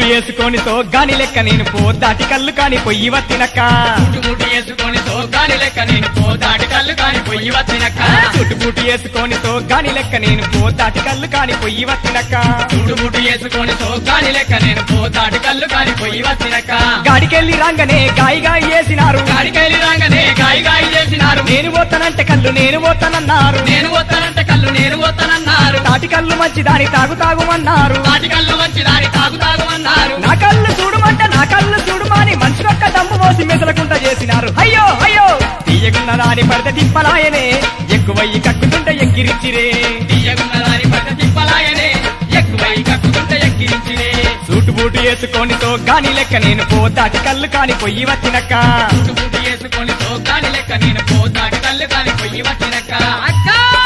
boot వేసుకొని గాని లెక్క నేను పో దాటి కళ్ళు కాని పొయ్యి వత్తినక్క ముట్టు వేసుకొని సోగాని లెక్క నేను పోదాటి కళ్ళు కాని పొయ్యి వచ్చినక్క చుట్టు బూటు వేసుకొని గాని లెక్క నేను పో దాటి కళ్ళు కాని పొయ్యి వత్తినక్క ముట్టు ముట్టు వేసుకొని సోగాని లెక్క నేను పోదాటి కళ్ళు కాని పొయ్యి వచ్చినక్క గాడికెళ్ళి రాగానే గాయి గాయి వేసినారు గాడికెళ్ళి రాగానే గాయి గాయి చేసినారు నేను పోతానంటే కళ్ళు నేను పోతానన్నారు నేను వస్తానంటే కళ్ళు నేను వస్తానన్నారు తాటి కళ్ళు మంచి దాని తాగు తాగుమన్నారు తాటి కళ్ళు వచ్చి దాని తాగు తాగుమన్నారు నా కళ్ళు చూడమంటే నా కళ్ళు చూడమని మనిషినొక్క దమ్ము పోసి మెసలకుంట చేసినారు అయ్యో అయ్యో తీయగున్న దాని పడితే తిప్పలాయనే ఎక్కువయ్యి కక్కుతుంటే ఎక్కిరిచ్చిరే తీయగున్న దాని పట్ట తిప్పలాయనే ఎక్కువై కక్కుతుంటే ఎక్కిరించినే సూటు బూటు వేసుకొని గాని లెక్క నేను పో దాటి కళ్ళు కాని పొయ్యి వచ్చినక్క ముట్టు ముట్టు వేసుకొని సోగాని లెక్క నేను పోదాటి కళ్ళు కాని పొయ్యి వచ్చినక్క అక్క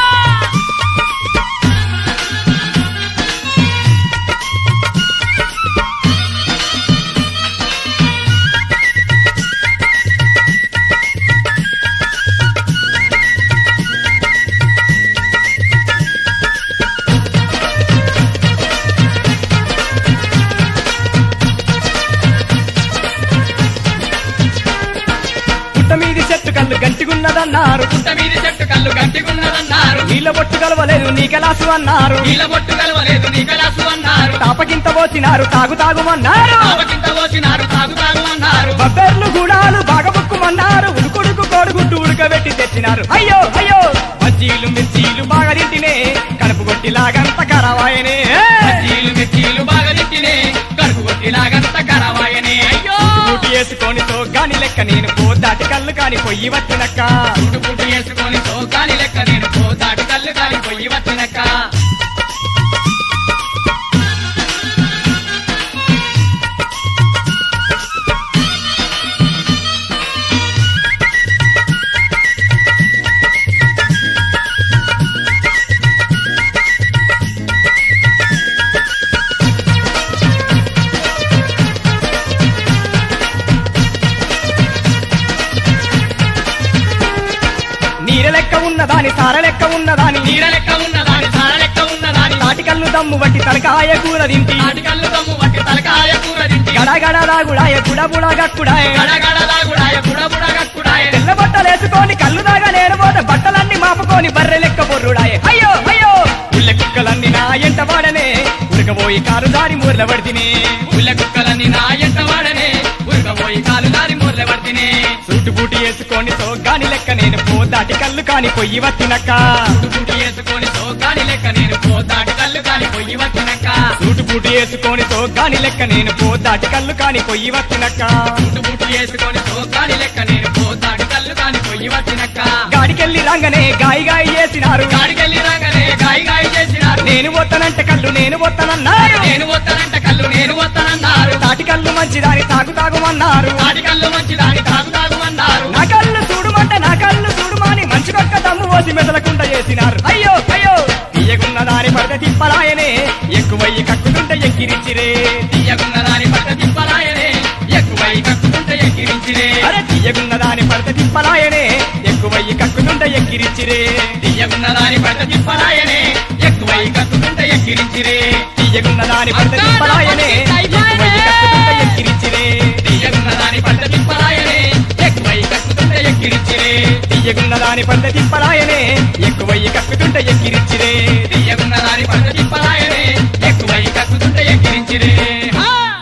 పుట్ట మీది చెట్టు కళ్ళు గంటిగున్నదన్నారు పుట్ట మీది చెట్టు కళ్ళు గట్టిగున్నదన్నారు నీళ్ళ బొట్టు కలవలేదు నీ కలాసు అన్నారు నీళ్ళ బొట్టు కలవలేదు నీ కలాసు అన్నారు తాపకింత పోసినారు తాగు తాగుమన్నారు తాపకింత పోసినారు తాగు తాగు అన్నారు బబ్బెర్లు గూడాలు బాగబుక్కుమన్నారు ఉడుకుడుకు కోడుగుడ్డు ఉడకబెట్టి తెచ్చినారు అయ్యో అయ్యో బజ్జీలు మిర్చీలు బాగా తింటినే కడుపు కొట్టి లాగంత కరవాయనే బజ్జీలు మిర్చీలు బాగా తిట్టినే కడుపు కొట్టి లాగంత కరవాయనే అయ్యో ఊటి వేసుకొని గాని లెక్క నేను పో దాటి కళ్ళు కాని పొయ్యి వచ్చినక్క పుట్టు పుట్టు వేసుకొని సోకాని లెక్క నేను పోతాటి కళ్ళు కాని పొయ్యి వచ్చినక్క నీర లెక్క ఉన్నదాని సార లెక్క ఉన్నదాని నీడ లెక్క ఉన్నదాని సార లెక్క ఉన్నదాని తాటి కళ్ళు దమ్ము బట్టి తలకాయ కూర తింటి తాటి కళ్ళు దమ్ము వట్టి తలకాయ కూర తింటి గడగడ రాగుడాయ గుడబుడా గక్కుడాయ గడగడ దాగుడాయ బుడబుడ గట్టుడాయ తెల్ల బట్టలేసుకొని కళ్ళు దాగా నేను పోతే బట్టలన్నీ మాపుకొని బర్రె లెక్క బొర్రుడాయ అయ్యో అయ్యో ఉల్ల కుక్కలన్నీ నా ఎంట వాడనే ఉరకబోయి కారు దారి మూర్ల పడితినే ఉల్ల కుక్కలన్నీ నా ఎంట వాడనే ఉరకబోయి కాలు దారి మూర్ల పడితేనే సూటు బూటి వేసుకొని గాని లెక్క నేను పో దాటి కళ్ళు కాని పొయ్యి వచ్చినక్క పుట్టు వేసుకొని సోకాని లెక్క నేను పోతాటి కళ్ళు కాని పొయ్యి వచ్చినక్క సూటు బూటి వేసుకొని గాని లెక్క నేను పో దాటి కళ్ళు కాని పొయ్యి వచ్చినక్క పుట్టు పుట్టు వేసుకొని సోకాని లెక్క నేను పోతాటి కళ్ళు కాని పొయ్యి వచ్చినక్క గాడికెళ్ళి రాగానే గాయి గాయి చేసినారు గాడికెళ్ళి రాగానే గాయి గాయి చేసినారు నేను పోతానంటే కళ్ళు నేను పోతానన్నారు నేను వస్తానంట కళ్ళు నేను వస్తానన్నారు తాటి కళ్ళు మంచిదాని తాగు తాగుమన్నారు తాటి కళ్ళు మంచి దాని తాగు తాగుమన్నారు నా కళ్ళు చూడమంటే నా కళ్ళు చూడమని మంచి పక్క దమ్ము పోసి మెదలకుండా చేసినారు అయ్యో అయ్యో తీయగున్న దాని పడితే తిప్పలాయనే ఎక్కువయ్యి కక్కుతుంటే ఎక్కిరిచ్చిరే తీయకున్న దాని పట్ట తిప్పలాయనే ఎక్కువై కక్కుతుంటే ఎక్కిరించిరే అరే తీయగున్న దాని పడితే తిప్పలాయనే ఎక్కువయ్యి కక్కుతుంటే ఎక్కిరిచ్చిరే తీయకున్న దాని పట్ట తిప్పలాయనే ఎక్కువై కక్కుతుంటే ఎక్కిరించిరే తీయగున్న దాని పడితే తిప్పలాయనే ఎక్కువయ్యి కక్కుతుంటే ఎక్కిరిచ్చిరే తీయకున్న దాని పట్ట తిప్పలాయనే ఎక్కువై కక్కుతుంటే ఎక్కిరించిరే తీయగున్న దాని పడితే